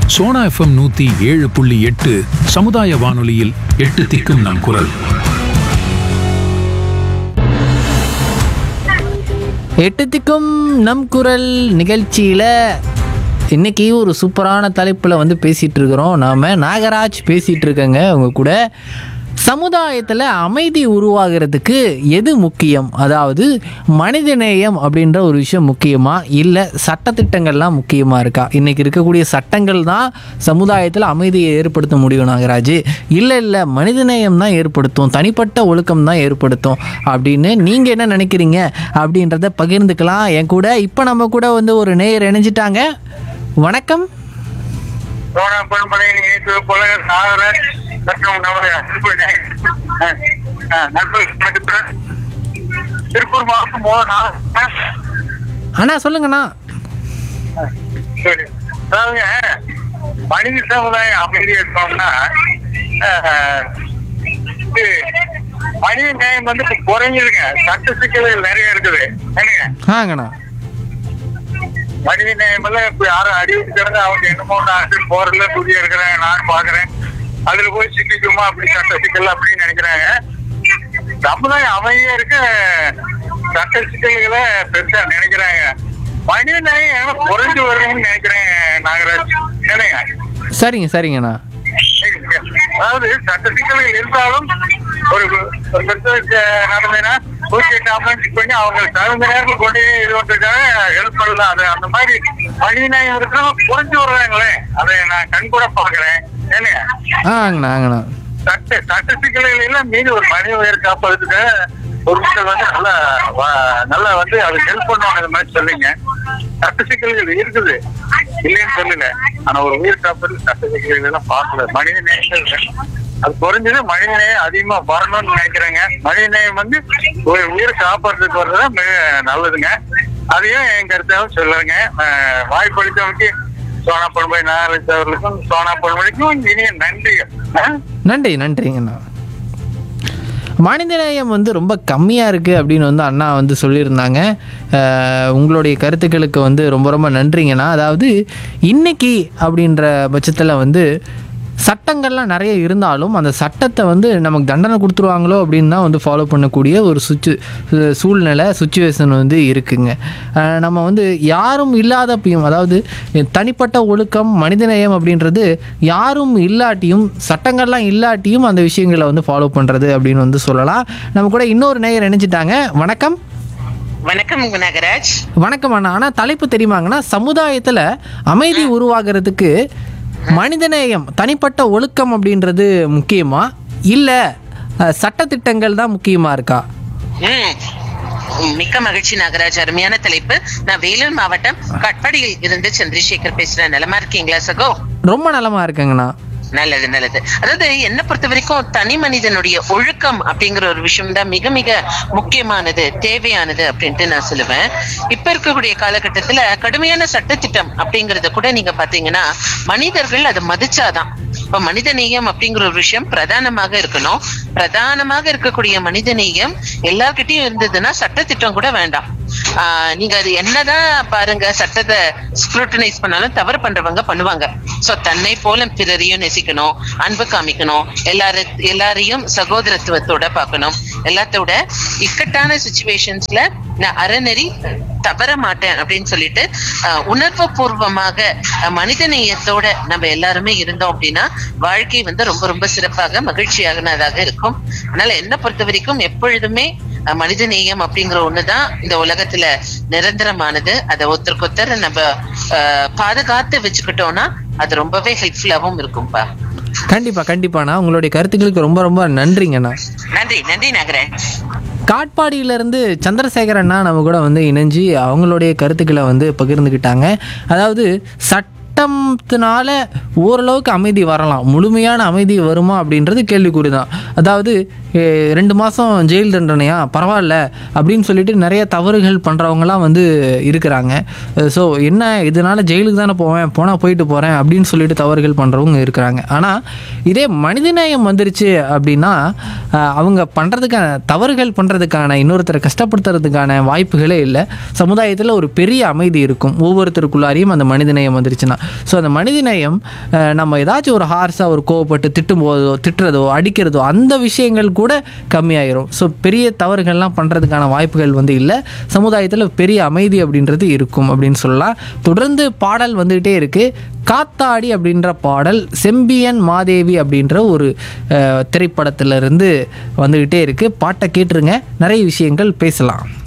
Sona FM நூத்தி ஏழு புள்ளி எட்டு சமுதாய வானொலியில் எட்டு திக்கும் நம் குரல் எட்டுத்திக்கும் நம் குரல் நிகழ்ச்சியில் இன்னைக்கு ஒரு சூப்பரான தலைப்பில் வந்து பேசிகிட்டு இருக்கிறோம் நாம் நாகராஜ் பேசிகிட்டு இருக்கேங்க உங்க கூட சமுதாயத்தில் அமைதி உருவாகிறதுக்கு எது முக்கியம் அதாவது மனிதநேயம் அப்படின்ற ஒரு விஷயம் முக்கியமா இல்லை சட்டத்திட்டங்கள்லாம் முக்கியமாக இருக்கா இன்றைக்கி இருக்கக்கூடிய சட்டங்கள் தான் சமுதாயத்தில் அமைதியை ஏற்படுத்த முடியும் நாகராஜ் இல்லை இல்லை மனிதநேயம் தான் ஏற்படுத்தும் தனிப்பட்ட ஒழுக்கம் தான் ஏற்படுத்தும் அப்படின்னு நீங்கள் என்ன நினைக்கிறீங்க அப்படின்றத பகிர்ந்துக்கலாம் என் கூட இப்போ நம்ம கூட வந்து ஒரு நேயர் இணைஞ்சிட்டாங்க வணக்கம் சோழ பண்பலை நேற்று போல நாகராஜ் மற்றும் நமது அன்பு நே- அஹ், அஹ், நண்பர் மதிப்புடன் திருப்பூர் மாவட்டம் மோகன் நாகராஜ். அண்ணா சொல்லுங்கண்ணா சரி அதாவதுங்க மனித சமுதாயம் அமைதி இருக்கணும்னா அஹ், இது மனித நியாயம் வந்து இப்ப குறைஞ்சிருங்க சட்ட சிக்கல்கள் நிறைய இருக்குது என்னங்க ஆங்கண்ணா மனித நேயம் எல்லாம் இப்ப யாரும் அறிவிக்கிறாங்க அவங்க என்னமோ நான் போறதுல புதிய இருக்கிறேன் நான் பாக்குறேன் அதுல போய் சிக்கிக்குமா அப்படி சட்ட சிக்கல் அப்படின்னு நினைக்கிறாங்க சமுதாயம் அமைதியா இருக்க சட்ட சிக்கல்களை பெருசா நினைக்கிறாங்க மனித நேயம் ஏன்னா குறைஞ்சு வருதுன்னு நினைக்கிறேன் நாகராஜ் என்னங்க சரிங்க சரிங்கண்ணா அதாவது சட்ட சிக்கல்கள் இருந்தாலும் ஒரு ஒரு பிரச்சனை நடந்ததுன்னா நூற்றி எட்டு ஆம்புலன்ஸ் பண்ணி அவங்க தகுந்த நேரத்தில் கொண்டு போய் இது பண்றதுக்காக ஹெல்ப் பண்ணலாம் அது அந்த மாதிரி மனித நேயம் இருக்கிறவங்க குறைஞ்சு வர்றாங்களே அதை நான் கண் கூட பாக்குறேன் ஏனுங்க ஆங்கண்ணா ஆங்கண்ணா சட்ட சட்ட சிக்கல்கள் எல்லாம் மீது ஒரு மனித உயிர் காப்பதுக்கு ஒரு மக்கள் வந்து நல்லா வ- நல்லா வந்து அது ஹெல்ப் பண்ணுவாங்க இந்த மாதிரி சொல்லுங்க சட்ட சிக்கல்கள் இருக்குது இல்லைன்னு சொல்லல ஆனா ஒரு உயிர் காப்பது சட்ட சிக்கல்கள் எல்லாம் பார்க்கல மனித நேயங்கள் அது குறைஞ்சது மனித நேயம் அதிகமா வரணும்னு நினைக்கிறேங்க மனித நேயம் வந்து ஒரு உயிரை காப்பாற்றுறதுக்கு வர்றதுதான் மிக நல்லதுங்க அதையும் என் கருத்தாவும் சொல்லுங்க அஹ் வாய்ப்பளித்தவனுக்கு சோனா பொன்மொழி நாகராஜ் அவர்களுக்கும் சோனா பொன்மொழிக்கும் இனிய நன்றி அஹ் நன்றி நன்றிங்கண்ணா மனிதநேயம் வந்து ரொம்ப கம்மியாக இருக்குது அப்படின்னு வந்து அண்ணா வந்து சொல்லியிருந்தாங்க அஹ், உங்களுடைய கருத்துக்களுக்கு வந்து ரொம்ப ரொம்ப நன்றிங்கண்ணா அதாவது இன்னைக்கு அப்படின்ற பட்சத்தில் வந்து சட்டங்கள்லாம் நிறைய இருந்தாலும் அந்த சட்டத்தை வந்து நமக்கு தண்டனை கொடுத்துருவாங்களோ அப்படின்னு தான் வந்து ஃபாலோ பண்ணக்கூடிய ஒரு சுச்சு சூழ்நிலை சுச்சுவேஷன் வந்து இருக்குங்க அஹ் நம்ம வந்து யாரும் இல்லாதப்பையும் அதாவது தனிப்பட்ட ஒழுக்கம் மனிதநேயம் அப்படின்றது யாரும் இல்லாட்டியும் சட்டங்கள்லாம் இல்லாட்டியும் அந்த விஷயங்களை வந்து ஃபாலோ பண்ணுறது அப்படின்னு வந்து சொல்லலாம் நம்ம கூட இன்னொரு நேயர் நினைச்சிட்டாங்க வணக்கம் வணக்கம் நாகராஜ் வணக்கம் அண்ணா ஆனால் தலைப்பு தெரியுமாங்கண்ணா சமுதாயத்தில் அமைதி உருவாகிறதுக்கு மனிதநேயம் தனிப்பட்ட ஒழுக்கம் அப்படின்றது முக்கியமா இல்லை சட்டத்திட்டங்கள் தான் முக்கியமாக இருக்கா ம் மிக்க மகிழ்ச்சி நாகராஜ் அருமையான தலைப்பு நான் வேலூர் மாவட்டம் கட்பாடியில் இருந்து சந்திரசேகர் பேசுறேன் நலமா இருக்கீங்களா சகோ ரொம்ப நலமா இருக்குங்கண்ணா நல்லது நல்லது அதாவது என்ன பொறுத்த வரைக்கும் தனி மனிதனுடைய ஒழுக்கம் அப்படிங்கிற ஒரு விஷயம் தான் மிக மிக முக்கியமானது தேவையானது அப்படின்ட்டு நான் சொல்லுவேன் இப்ப இருக்கக்கூடிய காலகட்டத்துல கடுமையான சட்டத்திட்டம் அப்படிங்கறத கூட நீங்க பாத்தீங்கன்னா மனிதர்கள் அதை மதிச்சாதான் இப்ப மனிதநேயம் அப்படிங்கிற ஒரு விஷயம் பிரதானமாக இருக்கணும் பிரதானமாக இருக்கக்கூடிய மனிதநேயம் எல்லார்கிட்டயும் இருந்ததுன்னா சட்டத்திட்டம் கூட வேண்டாம் ஆஹ் நீங்க அது என்னதான் பாருங்க சட்டத்தை ஸ்க்ரூட்டனைஸ் பண்ணாலும் தவறு பண்றவங்க பண்ணுவாங்க சோ தன்னை போல பிறரையும் நேசிக்கணும் அன்பு காமிக்கணும் எல்லார எல்லாரையும் சகோதரத்துவத்தோட பார்க்கணும் எல்லாத்தோட இக்கட்டான சுச்சுவேஷன்ஸ்ல நான் அறநெறி தவற மாட்டேன் அப்படின்னு சொல்லிட்டு ஆஹ் உணர்வு பூர்வமாக ஆஹ் மனிதநேயத்தோட நம்ம எல்லாருமே இருந்தோம் அப்படின்னா வாழ்க்கை வந்து ரொம்ப ரொம்ப சிறப்பாக மகிழ்ச்சியானதாக இருக்கும் அதனால என்ன பொறுத்த வரைக்கும் எப்பொழுதுமே அஹ் மனிதநேயம் அப்படிங்கிற ஒண்ணுதான் இந்த உலகத்துல நிரந்தரமானது அதை ஒருத்தருக்கு ஒருத்தர் நம்ம அஹ், பாதுகாத்து வச்சுக்கிட்டோம்னா அது ரொம்பவே ஹெல்ப்ஃபுல்லாவும் இருக்கும்பா கண்டிப்பாக கண்டிப்பாண்ணா உங்களுடைய கருத்துக்களுக்கு ரொம்ப ரொம்ப நன்றிங்கண்ணா நன்றி நன்றி நாகராஜ் காட்பாடியிலேருந்து சந்திரசேகர் அண்ணா நம்ம கூட வந்து இணைஞ்சு அவங்களுடைய கருத்துக்களை வந்து பகிர்ந்துக்கிட்டாங்க அதாவது சட்டத்தினால ஓரளவுக்கு அமைதி வரலாம் முழுமையான அமைதி வருமா அப்படின்றது கேள்விக்குறி தான் அதாவது "ஏ, ரெண்டு மாதம் ஜெயில் தண்டனையா பரவாயில்ல அப்படின்னு சொல்லிட்டு நிறைய தவறுகள் பண்ணுறவங்களாம் வந்து இருக்கிறாங்க ஸோ என்ன இதனால ஜெயிலுக்கு தானே போவேன் போனால் போயிட்டு போகிறேன் அப்படின்னு சொல்லிட்டு தவறுகள் பண்ணுறவங்க இருக்கிறாங்க ஆனால் இதே மனிதநேயம் வந்துருச்சு அப்படின்னா அஹ், அவங்க பண்ணுறதுக்கான தவறுகள் பண்ணுறதுக்கான இன்னொருத்தரை கஷ்டப்படுத்துறதுக்கான வாய்ப்புகளே இல்லை சமுதாயத்தில் ஒரு பெரிய அமைதி இருக்கும் ஒவ்வொருத்தருக்குள்ளாரையும் அந்த மனிதநேயம் வந்துருச்சுன்னா ஸோ அந்த மனிதநேயம் அஹ், நம்ம ஏதாச்சும் ஒரு ஹார்ஸாக ஒரு கோவப்பட்டு திட்டும் போதோ திட்டுறதோ அடிக்கிறதோ அந்த விஷயங்கள் கூட கம்மியாயிரும் ஸோ பெரிய தவறுகள்லாம் பண்ணுறதுக்கான வாய்ப்புகள் வந்து இல்லை சமுதாயத்தில் பெரிய அமைதி அப்படின்றது இருக்கும் அப்படின்னு சொல்லலாம் தொடர்ந்து பாடல் வந்துக்கிட்டே இருக்குது காத்தாடி அப்படின்ற பாடல் செம்பியன் மாதேவி அப்படின்ற ஒரு அஹ், திரைப்படத்திலிருந்து வந்துக்கிட்டே இருக்குது பாட்டை கேட்டுருங்க நிறைய விஷயங்கள் பேசலாம்